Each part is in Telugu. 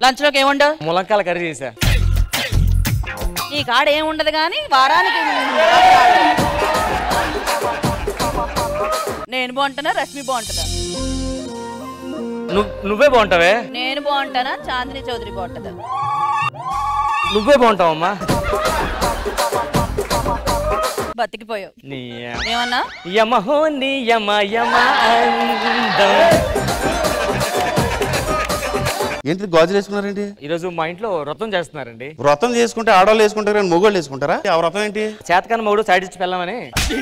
లంచ్ లోకి ఏముండు ములక్కాల కర్రీ చేసా నీ కాడ ఏముండదు కానీ వారానికి నేను బాగుంటానా రష్మి బాగుంటుందా నువ్వు నువ్వే బాగుంటావే నేను బాగుంటానా చాందిని చౌదరి బాగుంటుందా నువ్వే బాగుంటావమ్మా బతికిపోయావు నీ ఏమన్నా యమ హో నీ యమ యమ అందం. ఏంటి గాజులు వేసుకున్నారేంటి ఈరోజు మా ఇంట్లో వ్రతం చేస్తున్నారండి వ్రతం చేసుకుంటే ఆడవాళ్ళు వేసుకుంటారు కానీ మొగోళ్ళు వేసుకుంటారా ఆ వ్రతం ఏంటి చేతకాని మగుడు సైడ్ ఇచ్చి వెళ్ళమని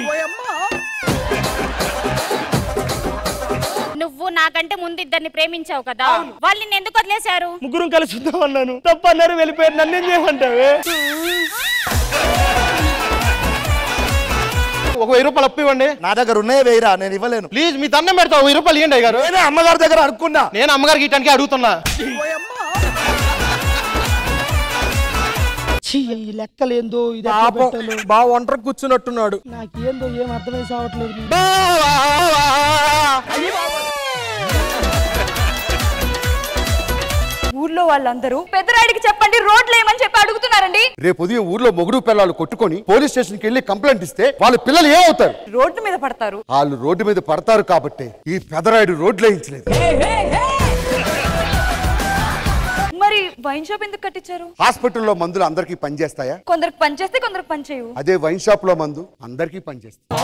నువ్వు నాకంటే ముందు ఇద్దరిని ప్రేమించావు కదా వాళ్ళు నిన్ను ఎందుకు వదిలేశారు ముగ్గురం కలిసి ఉందాం అన్నాను తప్ప అన్నారు వెళ్ళిపోయారు నన్నేం చేయమంటావే ఒక వెయ్యి రూపాయలు అప్పు ఇవ్వండి నా దగ్గర ఉన్నాయే వేయరా నేను ఇవ్వలేను ప్లీజ్ మీ దండం పెడతా ఒక వెయ్యి రూపాయలు ఇవ్వండి అయ్య గారు నేనే అమ్మగారి దగ్గర అనుకున్నా నేను అమ్మగారికి ఇటానికి అడుగుతున్నా ఛీ, ఈ లెక్కలేందో ఇది ఎట్లా పెట్టాలో బాగా ఒంటరి కూర్చున్నట్టున్నాడు నాకేందో ఏం అర్థమై సావట్లేదు ఊర్లో వాళ్ళందరూ పెద్దరాడికి చెప్పండి రోడ్లు ఏమని చెప్పి అడుగుతున్నారండి రేపు ఉదయం ఊర్లో మొగుడు పిల్లలు కొట్టుకొని పోలీస్ స్టేషన్ కి వెళ్ళి కంప్లైంట్ ఇస్తే వాళ్ళ పిల్లలు ఏమవుతారు రోడ్డు మీద పడతారు వాళ్ళు రోడ్డు మీద పడతారు కాబట్టి ఈ పెదరాయుడు రోడ్లు వేయించలేదు మరి వైన్ షాప్ ఎందుకు కట్టించారు హాస్పిటల్లో మందులు అందరికీ పనిచేస్తాయా కొందరికి పనిచేస్తే కొందరికి పని చేయవు అదే వైన్ షాప్ లో మందు అందరికీ పనిచేస్తాయి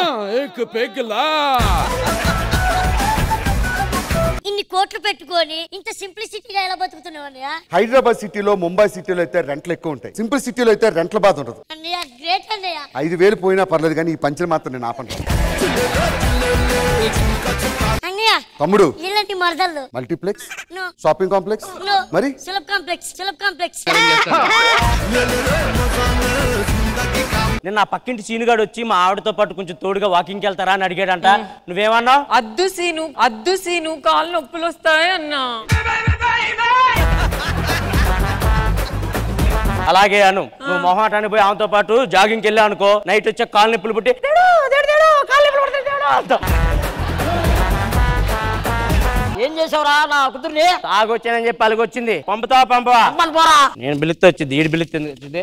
ఇన్ని కోట్లు పెట్టుకొని ఇంత సింప్లిసిటీగా ఎలా బతుకుతున్నావు అన్నయ్య హైదరాబాద్ సిటీలో ముంబై సిటీలో అయితే రెంట్లు ఎక్కువ ఉంటాయి సింపుల్ సిటీలో అయితే రెంట్ల బాధ ఉండదు అన్నయ్య గ్రేట్ అన్నయ్య ఐదు వేలు పోయినా పర్లేదు కానీ ఈ పంచలు మాత్రం నేను ఆపను అన్నయ్య తమ్ముడు ఇలాంటి మరదళ్ళు మల్టీప్లెక్స్ నో షాపింగ్ కాంప్లెక్స్ నో మరి సులభ్ కాంప్లెక్స్ సులభ్ కాంప్లెక్స్ నిన్న ఆ పక్కింటి సీనుగాడు వచ్చి మా ఆవిడతో పాటు కొంచెం తోడుగా వాకింగ్కి వెళ్తారా అని అడిగాడంట నువ్వేమన్నావు అద్దు సీను అద్దు సీను కాళ్ళు నొప్పులు వస్తాయి అన్నా అలాగే అను నువ్వు మొహాటానికి పోయి ఆమెతో పాటు జాగింగ్కి వెళ్ళావు అనుకో నైట్ వచ్చే కాలు నొప్పులు పుట్టి "తేడు, తేడు, తేడు, కాళ్ళు నొప్పులు పుడతాయి, తేడు" అంటావు. ఏం చేసావురా నా కూతుర్ని తాగొచ్చానని చెప్పి అలిగొచ్చింది పంపుతావా పంపవా పోరా నేను పిలిస్తే వచ్చింది ఈడు పిలిస్తే ఎందుకు వచ్చింది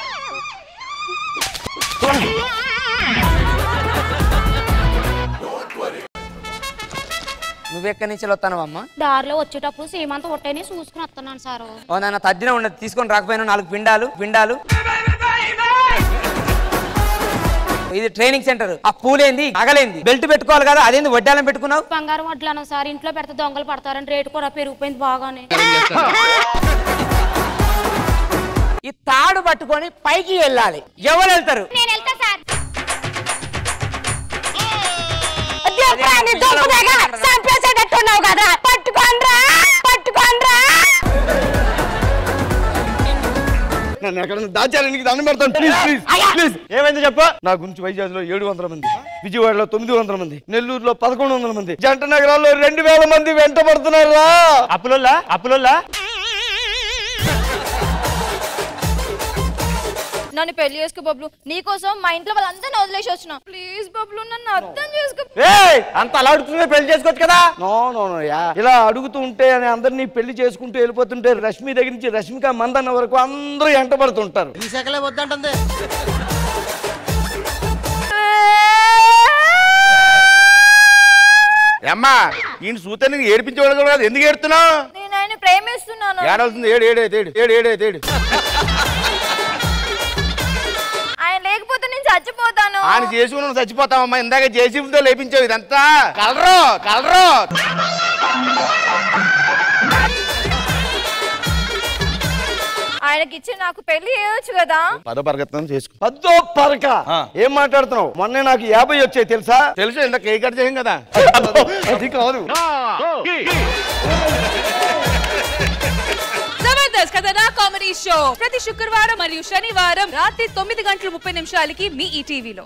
నువ్వెక్కడి నుంచి వస్తానవమ్మా దారిలో వచ్చేటప్పుడు సీమంత ఒట్టేని చూసుకుని వస్తున్నాను సారు ఓ నాన్న తద్దిన ఉండదు తీసుకొని రాకపోయినా నాలుగు పిండాలు పిండాలు ఇది ట్రైనింగ్ సెంటర్ ఆ పూలేంది అగలేంది బెల్ట్ పెట్టుకోవాలి కదా అదేంది వడ్డాలం పెట్టుకున్నావు బంగారం వడ్లను సార్ ఇంట్లో పెడితే దొంగలు పడతారని రేటు కూడా పెరిగిపోయింది బాగానే ఈ తాడు పట్టుకొని పైకి వెళ్ళాలి ఎవరు వెళ్తారు నేను వెళ్తా సార్ చంపేసేటట్టున్నావు కదా పట్టుకోండ్రా పట్టుకోండ్రా నన్ను ఎక్కడ దాచాలని నీకు దండం పెడతాను ప్లీజ్ ప్లీజ్ ప్లీజ్ ఏమైంది చెప్ప నా గురించి వైజాగ్లో ఏడు వందల మంది విజయవాడలో తొమ్మిది వందల మంది నెల్లూరులో పదకొండు వందల మంది జంట నగరాల్లో రెండు వేల మంది వెంట పడుతున్నారా అప్పులోల్లా అప్పులోల్లా నన్ను పెళ్లి చేసుకో బబ్లు నీకోసం మా ఇంట్లో వాళ్ళందరినీ వదిలేసి వచ్చిన ప్లీజ్ బబ్లు నన్ను అర్థం చేసుకో ఏయ్ అంత అలా అడుగుతుంటే పెళ్లి చేసుకోవచ్చు కదా నో నో నో యా ఇలా అడుగుతూ ఉంటే అని అందరినీ పెళ్లి చేసుకుంటూ వెళ్ళిపోతుంటే రష్మి దగ్గర నుంచి రష్మిక మందన్న వరకు అందరూ ఎంట పడుతుంటారు ఈ సెకలే వద్దంటుంది అమ్మా ఈయన చూస్తే నీకు ఏడిపించేవాడు కూడా కాదు ఎందుకు ఏడుతున్నావు నేను ఆయన ప్రేమిస్తున్నాను ఏడాల్సింది ఏడు ఏడు ఏడు ఏడు ఏడు ఏడు ఏడు ఆయన లేకపోతే నేను చచ్చిపోతాను ఆయన చేసి నువ్వు చచ్చిపోతావమ్మా ఇందాక జేసీబీతో లేపించావు ఇదంతా కలరు కలరు ఆయనకి ఇచ్చి నాకు పెళ్లి చేయొచ్చు కదా పదో పరగతం చేసుకో పదో పరక ఏం మాట్లాడుతున్నావు మొన్నే నాకు యాభై వచ్చాయి తెలుసా తెలుసు ఇంత కేక్ కట్ చేయం కదా అది కాదు జబర్దస్త్ కథనా కామెడీ షో ప్రతి శుక్రవారం మరియు శనివారం రాత్రి తొమ్మిది గంటల ముప్పై నిమిషాలకి మీ ఈ టీవీలో